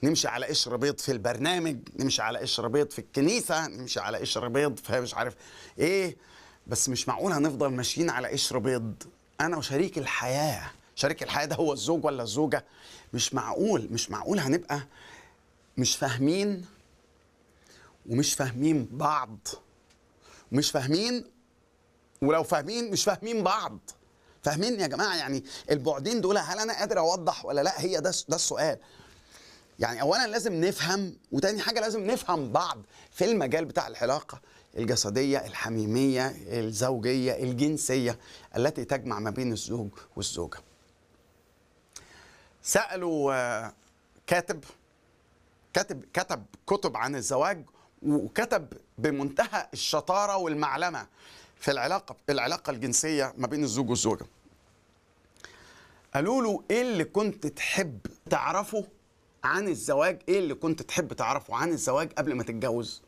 نمشي على قشر بيض في البرنامج نمشي على قشر بيض في الكنيسه نمشي على قشر بيض في مش عارف ايه بس مش معقول هنفضل ماشيين على قشر بيض انا وشريك الحياه شريك الحياه ده هو الزوج ولا الزوجه مش معقول مش معقول هنبقى مش فاهمين ومش فاهمين بعض مش فاهمين ولو فاهمين مش فاهمين بعض فاهمين يا جماعه يعني البعدين دول هل انا قادر اوضح ولا لا هي ده ده السؤال يعني اولا لازم نفهم وتاني حاجه لازم نفهم بعض في المجال بتاع العلاقه الجسديه الحميميه الزوجيه الجنسيه التي تجمع ما بين الزوج والزوجه سالوا آه، كاتب كاتب كتب كتب عن الزواج وكتب بمنتهى الشطاره والمعلمه في العلاقه العلاقه الجنسيه ما بين الزوج والزوجه قالوا له ايه اللي كنت تحب تعرفه عن الزواج ايه اللي كنت تحب تعرفه عن الزواج قبل ما تتجوز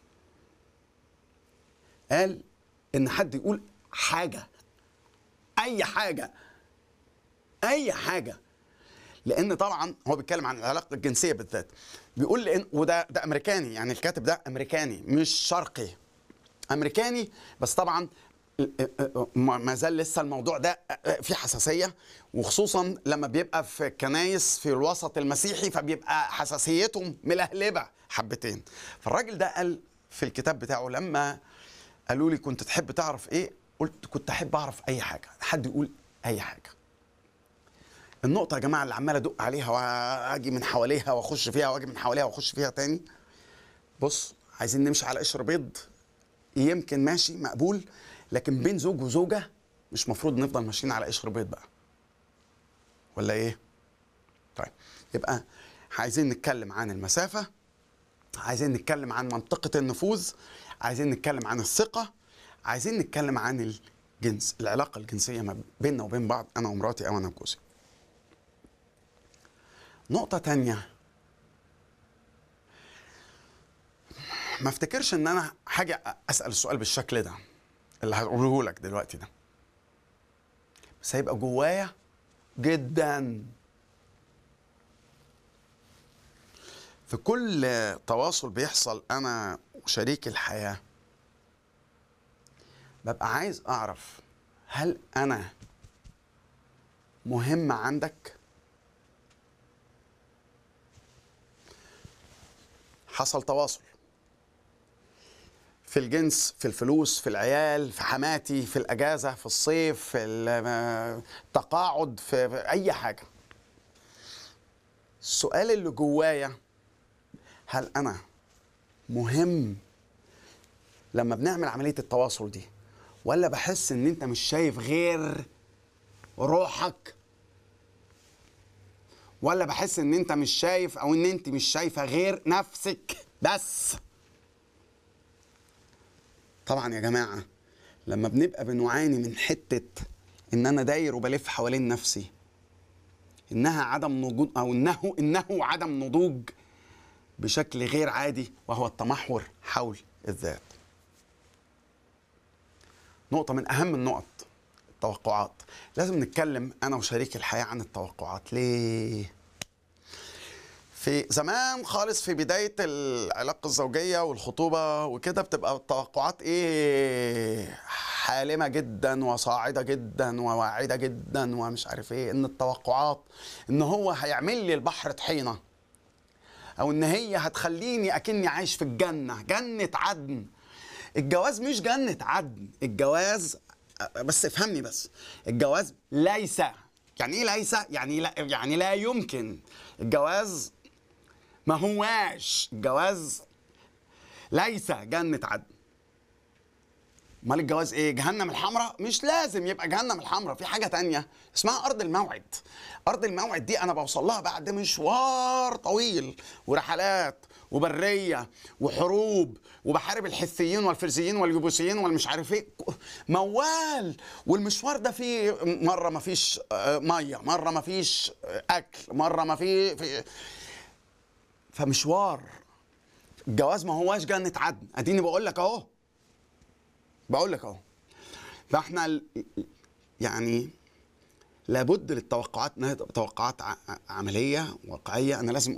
قال ان حد يقول حاجه اي حاجه اي حاجه لان طبعا هو بيتكلم عن العلاقه الجنسيه بالذات بيقول لان وده ده امريكاني يعني الكاتب ده امريكاني مش شرقي امريكاني بس طبعا ما ما زال لسه الموضوع ده فيه حساسيه وخصوصا لما بيبقى في كنايس في الوسط المسيحي فبيبقى حساسيتهم ملهلبه حبتين فالراجل ده قال في الكتاب بتاعه لما قالوا لي كنت تحب تعرف ايه قلت كنت احب اعرف اي حاجه حد يقول اي حاجه النقطه يا جماعه اللي عمال ادق عليها واجي من حواليها واخش فيها واجي من حواليها واخش فيها تاني بص عايزين نمشي على قشر بيض يمكن ماشي مقبول لكن بين زوج وزوجه مش مفروض نفضل ماشيين على قشر بيض بقى ولا ايه طيب يبقى عايزين نتكلم عن المسافه عايزين نتكلم عن منطقه النفوذ عايزين نتكلم عن الثقه عايزين نتكلم عن الجنس العلاقه الجنسيه ما بيننا وبين بعض انا ومراتي او انا وجوزي نقطه تانية ما افتكرش ان انا حاجه اسال السؤال بالشكل ده اللي هقوله لك دلوقتي ده بس هيبقى جوايا جدا في كل تواصل بيحصل انا وشريك الحياه ببقى عايز اعرف هل انا مهم عندك حصل تواصل في الجنس في الفلوس في العيال في حماتي في الاجازه في الصيف في التقاعد في في اي حاجه السؤال اللي جوايا هل انا مهم لما بنعمل عمليه التواصل دي ولا بحس ان انت مش شايف غير روحك ولا بحس ان انت مش شايف او ان انت مش شايفه غير نفسك بس طبعا يا جماعه لما بنبقى بنعاني من حته ان انا داير وبلف حوالين نفسي انها عدم نضوج او انه انه عدم نضوج بشكل غير عادي وهو التمحور حول الذات. نقطة من أهم النقط التوقعات لازم نتكلم أنا وشريك الحياة عن التوقعات ليه؟ في زمان خالص في بداية العلاقة الزوجية والخطوبة وكده بتبقى التوقعات إيه حالمة جدا وصاعدة جدا وواعدة جدا ومش عارف إيه إن التوقعات إن هو هيعمل لي البحر طحينة أو إن هي هتخليني أكني عايش في الجنة جنة عدن الجواز مش جنة عدن الجواز بس افهمني بس الجواز ليس يعني ايه ليس يعني لا يعني لا يمكن الجواز ما هواش الجواز ليس جنة عدن امال الجواز ايه جهنم الحمراء مش لازم يبقى جهنم الحمراء في حاجه تانية اسمها ارض الموعد ارض الموعد دي انا بوصل لها بعد مشوار طويل ورحلات وبريه وحروب وبحارب الحثيين والفرزيين واليبوسيين والمش عارف ايه موال والمشوار ده فيه مره ما فيش ميه مره ما فيش اكل مره ما في, في فمشوار الجواز ما هواش جنه عدن اديني بقول لك اهو بقول لك اهو فاحنا ال- يعني لابد للتوقعات انها تبقى توقعات ع- عمليه واقعيه انا لازم